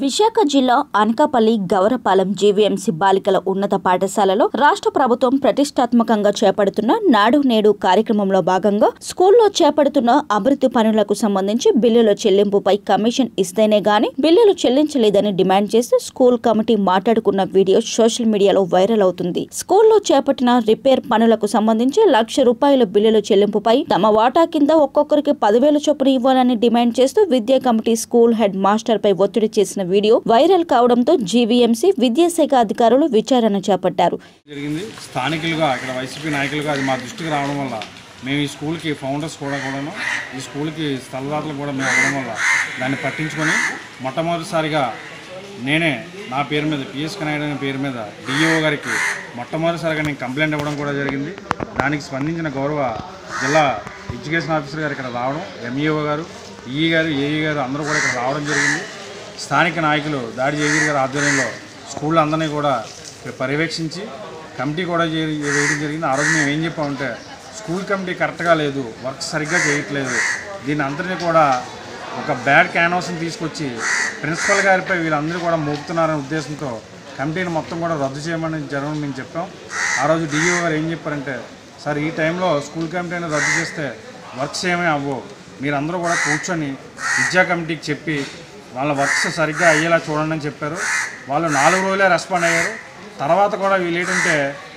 విశాఖ జిల్లా అనకాపల్లి గౌరపాలెం జీవీఎంసీ బాలికల ఉన్నత పాఠశాలలో రాష్ట్ర ప్రభుత్వం ప్రతిష్టాత్మకంగా చేపడుతున్న నాడు నేడు కార్యక్రమంలో భాగంగా స్కూల్లో చేపడుతున్న అభివృద్ధి పనులకు సంబంధించి బిల్లుల చెల్లింపుపై కమిషన్ ఇస్తేనే గాని బిల్లులు చెల్లించలేదని డిమాండ్ చేస్తూ స్కూల్ కమిటీ మాట్లాడుకున్న వీడియో సోషల్ మీడియాలో వైరల్ అవుతుంది స్కూల్లో చేపట్టిన రిపేర్ పనులకు సంబంధించి లక్ష రూపాయల బిల్లుల చెల్లింపుపై తమ వాటా కింద ఒక్కొక్కరికి పదివేల చొప్పున ఇవ్వాలని డిమాండ్ చేస్తూ విద్యా కమిటీ స్కూల్ హెడ్ మాస్టర్ పై ఒత్తిడి చేసిన వీడియో వైరల్ కావడంతో జీవీఎంసీ విద్యాశాఖ అధికారులు విచారణ చేపట్టారు జరిగింది స్థానికులుగా ఇక్కడ వైసీపీ నాయకులుగా అది మా దృష్టికి రావడం వల్ల మేము ఈ స్కూల్కి ఫౌండర్స్ కూడా కూడాను ఈ స్కూల్కి స్థలదాతలు కూడా మేము అవ్వడం వల్ల దాన్ని పట్టించుకొని మొట్టమొదటిసారిగా నేనే నా పేరు మీద పిఎస్ కనాయుడు అనే పేరు మీద డిఈఓ గారికి మొట్టమొదటిసారిగా నేను కంప్లైంట్ ఇవ్వడం కూడా జరిగింది దానికి స్పందించిన గౌరవ జిల్లా ఎడ్యుకేషన్ ఆఫీసర్ గారు ఇక్కడ రావడం ఎంఈఓ గారు ఈఈ గారు ఏఈ గారు అందరూ కూడా ఇక్కడ రావడం జరిగింది స్థానిక నాయకులు దాడి జయగిరి గారి ఆధ్వర్యంలో స్కూల్ అందరినీ కూడా ఇక్కడ పర్యవేక్షించి కమిటీ కూడా చేరి- వేయడం జరిగింది ఆ రోజు మేము ఏం చెప్పామంటే స్కూల్ కమిటీ కరెక్ట్గా లేదు వర్క్ సరిగ్గా చేయట్లేదు దీని అందరినీ కూడా ఒక బ్యాడ్ క్యాన్వాస్ని తీసుకొచ్చి ప్రిన్సిపల్ గారిపై వీళ్ళందరూ కూడా మోపుతున్నారనే ఉద్దేశంతో కమిటీని మొత్తం కూడా రద్దు చేయమని జరగడం మేము చెప్పాం ఆ రోజు డిఈఓ గారు ఏం చెప్పారంటే సార్ ఈ టైంలో స్కూల్ కమిటీని రద్దు చేస్తే వర్క్స్ ఏమీ అవ్వవు మీరందరూ కూడా కూర్చొని విద్యా కమిటీకి చెప్పి వాళ్ళ వర్క్స్ సరిగ్గా అయ్యేలా చూడండి అని చెప్పారు వాళ్ళు నాలుగు రోజులే రెస్పాండ్ అయ్యారు తర్వాత కూడా వీళ్ళు ఏంటంటే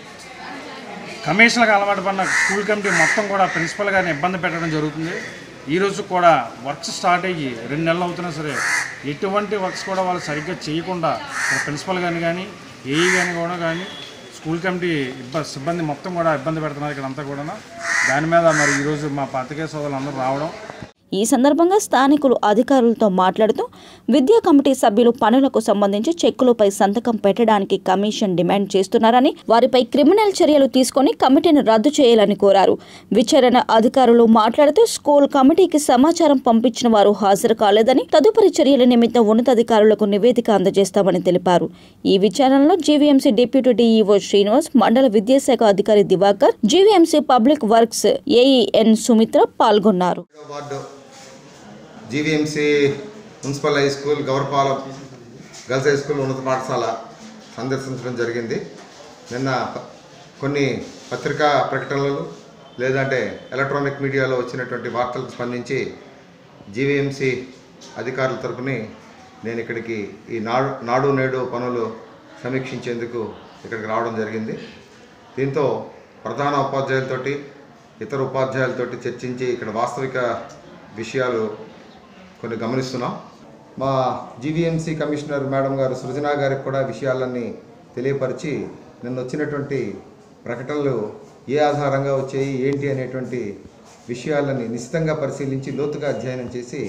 కమిషన్లకు అలవాటు పడిన స్కూల్ కమిటీ మొత్తం కూడా ప్రిన్సిపల్ గారిని ఇబ్బంది పెట్టడం జరుగుతుంది ఈ రోజు కూడా వర్క్స్ స్టార్ట్ అయ్యి రెండు నెలలు అవుతున్నా సరే ఎటువంటి వర్క్స్ కూడా వాళ్ళు సరిగ్గా చేయకుండా ఇక్కడ ప్రిన్సిపల్ గారిని కానీ ఏఈ కానీ కూడా కానీ స్కూల్ కమిటీ ఇబ్బ సిబ్బంది మొత్తం కూడా ఇబ్బంది పెడుతున్నారు ఇక్కడ అంతా కూడా దాని మీద మరి ఈరోజు మా పత్రికా సోదరులు అందరూ రావడం ఈ సందర్భంగా స్థానికులు అధికారులతో మాట్లాడుతూ విద్యా కమిటీ సభ్యులు పనులకు సంబంధించి చెక్కులపై సంతకం పెట్టడానికి కమిషన్ డిమాండ్ చేస్తున్నారని వారిపై క్రిమినల్ చర్యలు తీసుకొని కమిటీని రద్దు చేయాలని కోరారు విచారణ అధికారులు మాట్లాడుతూ స్కూల్ కమిటీకి సమాచారం పంపించిన వారు హాజరు కాలేదని తదుపరి చర్యల నిమిత్తం ఉన్నతాధికారులకు నివేదిక అందజేస్తామని తెలిపారు ఈ విచారణలో జీవీఎంసీ డిప్యూటీ డీఈఓ శ్రీనివాస్ మండల విద్యాశాఖ అధికారి Diwakar GVMC public works AEN Sumitra పాల్గొన్నారు ఏడవ ward GVMC municipal high school Gourapalem girls high school ఉన్నత పాఠశాల సందర్శించడం జరిగింది నిన్న ప- కొన్ని పత్రికా ప్రకటనలు లేదంటే ఎలక్ట్రానిక్ మీడియాలో వచ్చినటువంటి వార్తలకు స్పందించి జీవీఎంసీ అధికారుల తరపుని నేను ఇక్కడికి ఈ నాడు నాడు నేడు పనులు సమీక్షించేందుకు ఇక్కడికి రావడం జరిగింది దీంతో ప్రధాన ఉపాధ్యాయులతోటి ఇతర ఉపాధ్యాయులతోటి చర్చించి ఇక్కడ వాస్తవిక విషయాలు కొన్ని గమనిస్తున్నాం మా జీవీఎంసీ కమిషనర్ మేడం గారు సృజనా గారికి కూడా విషయాలన్నీ తెలియపరిచి నిన్న వచ్చినటువంటి ప్రకటనలు ఏ ఆధారంగా వచ్చాయి ఏంటి అనేటువంటి విషయాలని నిశ్చితంగా పరిశీలించి లోతుగా అధ్యయనం చేసి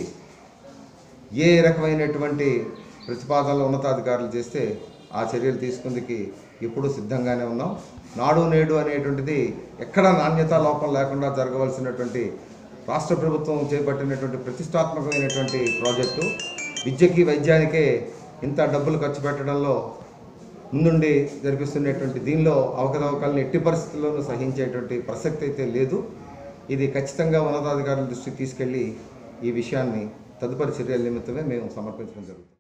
ఏ రకమైనటువంటి ప్రతిపాదనలు ఉన్నతాధికారులు చేస్తే ఆ చర్యలు తీసుకుందికి ఎప్పుడూ సిద్ధంగానే ఉన్నాం నాడు నేడు అనేటువంటిది ఎక్కడ నాణ్యత లోపం లేకుండా జరగవలసినటువంటి రాష్ట్ర ప్రభుత్వం చేపట్టినటువంటి ప్రతిష్టాత్మకమైనటువంటి ప్రాజెక్టు విద్యకి వైద్యానికే ఇంత డబ్బులు ఖర్చు పెట్టడంలో ముందుండి జరిపిస్తున్నటువంటి దీనిలో అవకతవకల్ని ఎట్టి పరిస్థితుల్లోనూ సహించేటువంటి ప్రసక్తి అయితే లేదు ఇది ఖచ్చితంగా ఉన్నతాధికారుల దృష్టికి తీసుకెళ్ళి ఈ విషయాన్ని తదుపరి చర్యల నిమిత్తమే మేము సమర్పించడం జరుగుతుంది